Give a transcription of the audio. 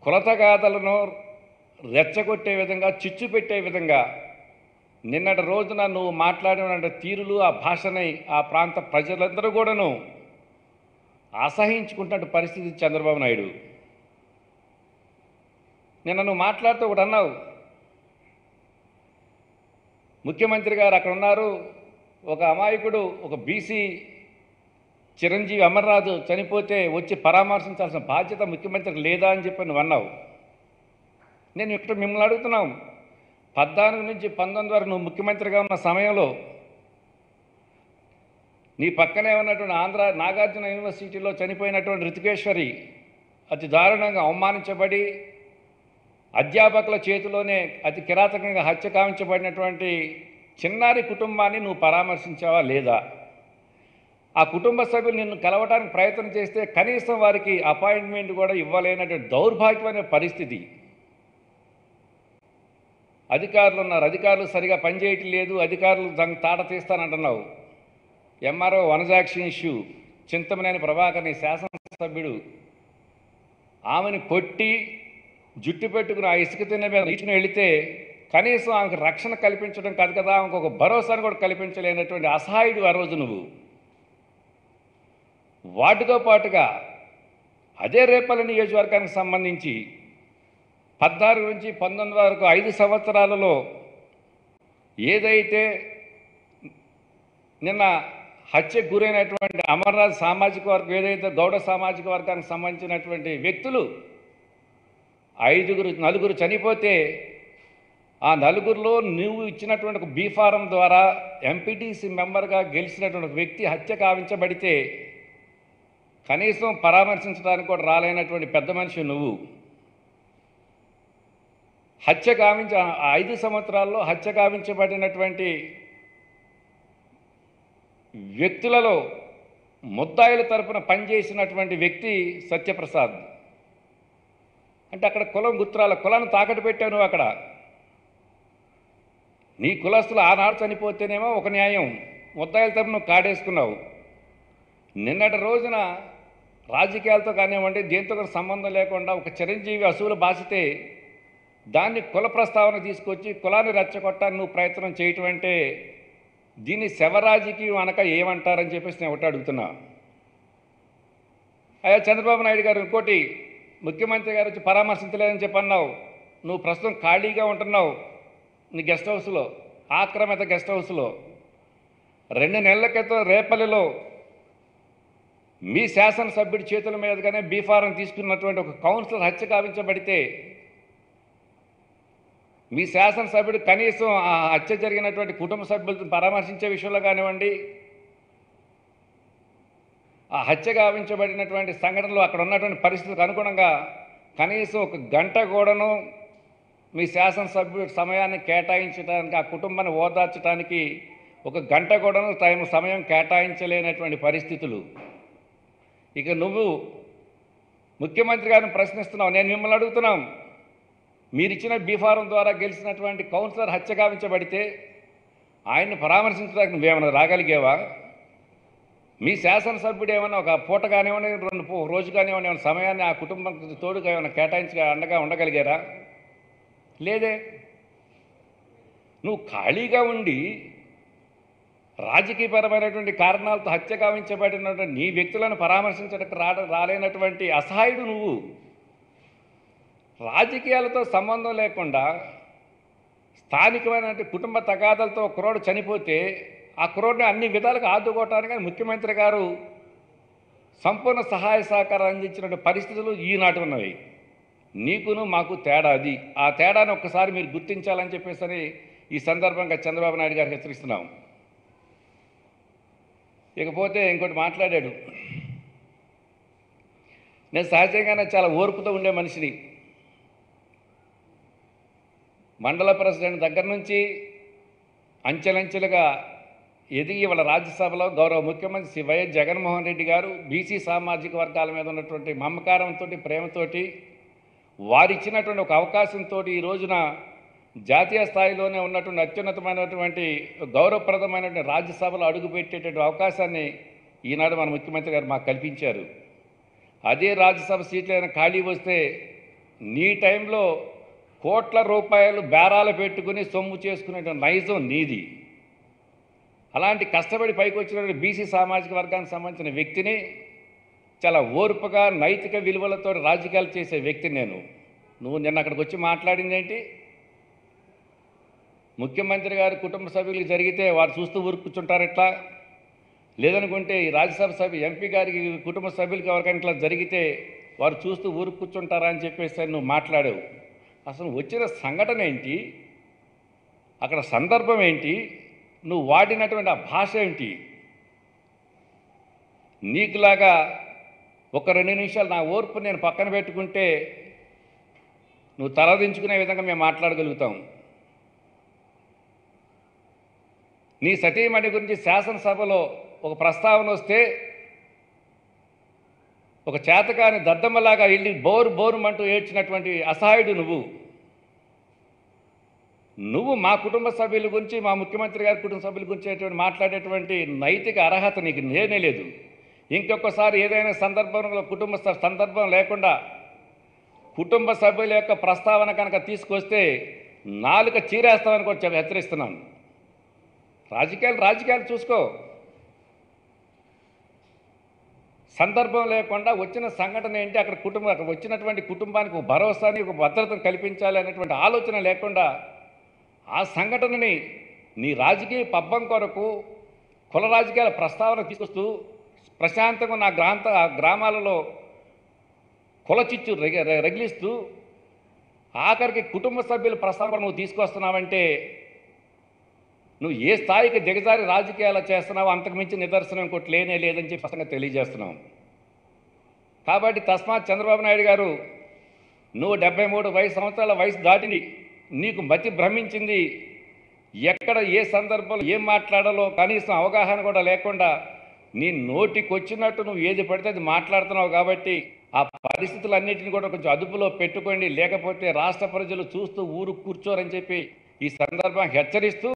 కులతగాథలను రెచ్చగొట్టే విధంగా చిచ్చు పెట్టే విధంగా నిన్నటి రోజున నువ్వు మాట్లాడిన తీరులు ఆ భాషని ఆ ప్రాంత ప్రజలందరూ కూడాను అసహించుకుంటున్న పరిస్థితి చంద్రబాబు నాయుడు నిన్న నువ్వు మాట్లాడుతూ ఒకటి అన్నావు ముఖ్యమంత్రి గారు అక్కడ ఉన్నారు ఒక అమాయకుడు ఒక బీసీ చిరంజీవి అమర్రాజు చనిపోతే వచ్చి పరామర్శించాల్సిన బాధ్యత ముఖ్యమంత్రికి లేదా అని చెప్పి నువ్వు అన్నావు నేను ఇక్కడ మిమ్మల్ని అడుగుతున్నాం పద్నాలుగు నుంచి పంతొమ్మిది వరకు నువ్వు ముఖ్యమంత్రిగా ఉన్న సమయంలో నీ పక్కనే ఉన్నటువంటి ఆంధ్ర నాగార్జున యూనివర్సిటీలో చనిపోయినటువంటి ఋతికేశ్వరి అతి దారుణంగా అవమానించబడి అధ్యాపకుల చేతిలోనే అతి కిరాతకంగా హత్య కావించబడినటువంటి చిన్నారి కుటుంబాన్ని నువ్వు పరామర్శించావా లేదా ఆ కుటుంబ సభ్యులు నిన్ను కలవటానికి ప్రయత్నం చేస్తే కనీసం వారికి అపాయింట్మెంట్ కూడా ఇవ్వలేనటువంటి దౌర్భాగ్యమైన పరిస్థితి అధికారులు ఉన్నారు అధికారులు సరిగా పనిచేయటం లేదు అధికారులు దాన్ని తాట తీస్తానంటున్నావు ఎంఆర్ఓ వనజాక్షి ఇష్యూ చింతమనేని ప్రభాకర్ని శాసనసభ్యుడు ఆమెను కొట్టి జుట్టు పెట్టుకుని ఆ ఇసుక తిన్న మీద ఇచ్చిన వెళితే కనీసం ఆమెకు రక్షణ కల్పించడం కాదు కదా ఆమెకు ఒక భరోసాను కూడా కల్పించలేనటువంటి అసహాయుడు ఆ రోజు నువ్వు వాటితో పాటుగా అదే రేపల్లి నియోజకవర్గానికి సంబంధించి పద్నాలుగు నుంచి పంతొమ్మిది వరకు ఐదు సంవత్సరాలలో ఏదైతే నిన్న హత్యకు గురైనటువంటి అమర్నాథ్ సామాజిక వర్గం ఏదైతే గౌడ సామాజిక వర్గానికి సంబంధించినటువంటి వ్యక్తులు ఐదుగురు నలుగురు చనిపోతే ఆ నలుగురిలో నువ్వు ఇచ్చినటువంటి ఒక బీఫారం ద్వారా ఎంపీటీసీ మెంబర్గా గెలిచినటువంటి ఒక వ్యక్తి హత్య కావించబడితే కనీసం పరామర్శించడానికి కూడా రాలేనటువంటి పెద్ద మనిషి నువ్వు హత్య కావించ ఆ ఐదు సంవత్సరాల్లో హత్య కావించబడినటువంటి వ్యక్తులలో ముద్దాయిల తరపున పనిచేసినటువంటి వ్యక్తి సత్యప్రసాద్ అంటే అక్కడ కులం గుర్తురాల కులాన్ని తాకట్టు పెట్టావు నువ్వు అక్కడ నీ కులస్తులు ఆనాడు చనిపోతేనేమో ఒక న్యాయం ముద్దాయిల తరపున నువ్వు కాడేసుకున్నావు నిన్నటి రోజున రాజకీయాలతో కానివ్వండి దేంతో కూడా సంబంధం లేకుండా ఒక చిరంజీవి అసూలు బాసితే దాన్ని కుల ప్రస్తావన తీసుకొచ్చి కులాన్ని రెచ్చగొట్టాలని నువ్వు ప్రయత్నం చేయటం అంటే దీన్ని శవరాజకీయం అనక ఏమంటారని చెప్పేసి నేను ఒకటి అడుగుతున్నా అయ్యా చంద్రబాబు నాయుడు గారు ఇంకోటి ముఖ్యమంత్రి గారు వచ్చి పరామర్శించలేదని చెప్పన్నావు నువ్వు ప్రస్తుతం ఖాళీగా ఉంటున్నావు నీ గెస్ట్ హౌస్లో ఆక్రమిత గెస్ట్ హౌస్లో రెండు నెలల క్రితం రేపల్లిలో మీ శాసనసభ్యుడి చేతుల మీదుగానే బీఫారం తీసుకున్నటువంటి ఒక కౌన్సిలర్ హత్య కావించబడితే మీ శాసనసభ్యుడు కనీసం ఆ హత్య జరిగినటువంటి కుటుంబ సభ్యులను పరామర్శించే విషయంలో కానివ్వండి ఆ హత్య గావించబడినటువంటి సంఘటనలు అక్కడ ఉన్నటువంటి పరిస్థితులకు అనుగుణంగా కనీసం ఒక గంట కూడాను మీ శాసనసభ్యుడి సమయాన్ని కేటాయించడానికి ఆ కుటుంబాన్ని ఓదార్చడానికి ఒక గంట కూడాను టైం సమయం కేటాయించలేనటువంటి పరిస్థితులు ఇక నువ్వు ముఖ్యమంత్రి గారిని ప్రశ్నిస్తున్నావు నేను మిమ్మల్ని అడుగుతున్నాం మీరు ఇచ్చిన బీఫారం ద్వారా గెలిచినటువంటి కౌన్సిలర్ హత్య గావించబడితే ఆయన్ని పరామర్శించడానికి నువ్వేమైనా రాగలిగేవా మీ శాసనసభ్యుడు ఏమైనా ఒక పూట కానివ్వండి రెండు పూ- రోజు కానివ్వండి ఏమైనా సమయాన్ని ఆ కుటుంబం తోడుగా ఏమైనా కేటాయించి అండగా ఉండగలిగారా లేదే నువ్వు ఖాళీగా ఉండి రాజకీయపరమైనటువంటి కారణాలతో హత్య గావించబడినటువంటి నీ వ్యక్తులను పరామర్శించడానికి రాడ రాలేనటువంటి అసహాయుడు నువ్వు రాజకీయాలతో సంబంధం లేకుండా స్థానికమైనటువంటి కుటుంబ తగాదాలతో ఒక కుర్రోడు చనిపోతే ఆ కుర్రోడిని అన్ని విధాలుగా ఆదుకోవటానికి ముఖ్యమంత్రి గారు సంపూర్ణ సహాయ సహకారం అందించిన పరిస్థితులు ఈనాటి ఉన్నవి నీకును మాకు తేడా అది ఆ తేడాను ఒక్కసారి మీరు గుర్తించాలని చెప్పేసి ఈ సందర్భంగా చంద్రబాబు నాయుడు గారికి హెచ్చరిస్తున్నాం ఇకపోతే ఇంకోటి మాట్లాడాడు నేను సహజంగానే చాలా ఓర్పుతో ఉండే మనిషిని మండల ప్రెసిడెంట్ దగ్గర నుంచి అంచెలంచెలుగా ఎదిగి వాళ్ళ రాజ్యసభలో గౌరవ ముఖ్యమంత్రి శ్రీ వైఎస్ జగన్మోహన్ రెడ్డి గారు బీసీ సామాజిక వర్గాల మీద ఉన్నటువంటి మమకారంతో ప్రేమతోటి వారిచ్చినటువంటి ఒక అవకాశంతో ఈ రోజున జాతీయ స్థాయిలోనే ఉన్నటువంటి అత్యున్నతమైనటువంటి గౌరవప్రదమైనటువంటి రాజ్యసభలో అడుగుపెట్టేటువంటి అవకాశాన్ని ఈనాడు మన ముఖ్యమంత్రి గారు మాకు కల్పించారు అదే రాజ్యసభ సీట్లైనా ఖాళీ వస్తే నీ టైంలో కోట్ల రూపాయలు బేరాలు పెట్టుకుని సొమ్ము చేసుకునే నైజం నీది అలాంటి కష్టపడి పైకి వచ్చినటువంటి బీసీ సామాజిక వర్గానికి సంబంధించిన వ్యక్తిని చాలా ఓర్పుగా నైతిక విలువలతో రాజకీయాలు చేసే వ్యక్తిని నేను నువ్వు నిన్న అక్కడికి వచ్చి మాట్లాడింది ఏంటి ముఖ్యమంత్రి గారి కుటుంబ సభ్యులకు జరిగితే వారు చూస్తూ ఊరు కూర్చుంటారు ఇట్లా లేదనుకుంటే ఈ రాజ్యసభ సభ్యు ఎంపీ గారికి కుటుంబ సభ్యులకి ఎవరికైనా ఇట్లా జరిగితే వారు చూస్తూ ఊరు కూర్చుంటారా అని చెప్పేసి నువ్వు మాట్లాడావు అసలు వచ్చిన సంఘటన ఏంటి అక్కడ సందర్భం ఏంటి నువ్వు వాడినటువంటి ఆ భాష ఏంటి నీకులాగా ఒక రెండు నిమిషాలు నా ఓర్పు నేను పక్కన పెట్టుకుంటే నువ్వు తలదించుకునే విధంగా మేము మాట్లాడగలుగుతాం నీ సతీమణి గురించి శాసనసభలో ఒక ప్రస్తావన వస్తే ఒక చేతకాని దద్దమ్మలాగా ఇల్లి బోరు బోరుమంటూ ఏడ్చినటువంటి అసహాయుడు నువ్వు నువ్వు మా కుటుంబ సభ్యుల గురించి మా ముఖ్యమంత్రి గారి కుటుంబ సభ్యుల గురించి అటువంటి మాట్లాడేటువంటి నైతిక అర్హత నీకు లేనే లేదు ఇంకొకసారి ఏదైనా సందర్భంలో కుటుంబ స- సందర్భం లేకుండా కుటుంబ సభ్యుల యొక్క ప్రస్తావన కనుక తీసుకొస్తే నాలుక చీరేస్తామని కూడా చెప్ప- హెచ్చరిస్తున్నాను రాజకీయాలు రాజకీయాలు చూసుకో సందర్భం లేకుండా వచ్చిన సంఘటన ఏంటి అక్కడ కుటుంబం అక్కడ వచ్చినటువంటి కుటుంబానికి ఒక భరోసాని ఒక భద్రతను కల్పించాలి అనేటువంటి ఆలోచన లేకుండా ఆ సంఘటనని నీ రాజకీయ పబ్బం కొరకు కుల రాజకీయాల ప్రస్తావన తీసుకొస్తూ ప్రశాంతంగా నా గ్రాంత ఆ గ్రామాలలో కుల చిచ్చు రెగ రె- రగిలిస్తూ ఆఖరికి కుటుంబ సభ్యుల ప్రస్తావన నువ్వు తీసుకొస్తున్నావంటే నువ్వు ఏ స్థాయికి దిగజారి రాజకీయాలు చేస్తున్నావో అంతకు మించి నిదర్శనం ఇంకోటి లేనే లేదని చెప్పి స్పష్టంగా తెలియజేస్తున్నాం కాబట్టి తస్మాత్ చంద్రబాబు నాయుడు గారు నువ్వు డెబ్బై మూడు వయసు సంవత్సరాల వయసు దాటింది నీకు మతి భ్రమించింది ఎక్కడ ఏ సందర్భంలో ఏం మాట్లాడాలో కనీసం అవగాహన కూడా లేకుండా నీ నోటికి వచ్చినట్టు నువ్వు ఏది పడితే అది మాట్లాడుతున్నావు కాబట్టి ఆ పరిస్థితులన్నింటినీ కూడా కొంచెం అదుపులో పెట్టుకోండి లేకపోతే రాష్ట్ర ప్రజలు చూస్తూ ఊరు కూర్చోరని చెప్పి ఈ సందర్భం హెచ్చరిస్తూ